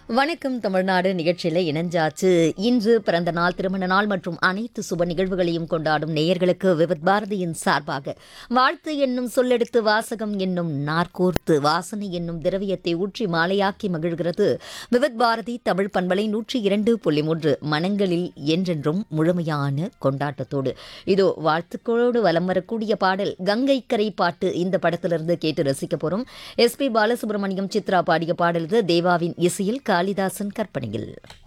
வணக்கம் தமிழ்நாடு நிகழ்ச்சியில் இணைஞ்சாச்சு இன்று பிறந்த நாள் திருமண நாள் மற்றும் அனைத்து சுப நிகழ்வுகளையும் கொண்டாடும் நேயர்களுக்கு விவித் பாரதியின் சார்பாக வாழ்த்து என்னும் சொல்லெடுத்து வாசகம் என்னும் நாற்கோர்த்து வாசனை என்னும் திரவியத்தை ஊற்றி மாலையாக்கி மகிழ்கிறது விவித் பாரதி தமிழ் பண்பலை நூற்றி இரண்டு புள்ளி மூன்று மனங்களில் என்றென்றும் முழுமையான கொண்டாட்டத்தோடு இதோ வாழ்த்துக்களோடு வலம் வரக்கூடிய பாடல் கங்கை கரை பாட்டு இந்த படத்திலிருந்து கேட்டு ரசிக்க போறோம் எஸ்பி பாலசுப்ரமணியம் சித்ரா பாடிய பாடல் இது தேவாவின் இசையில் காளிதாசன் கற்பனையில்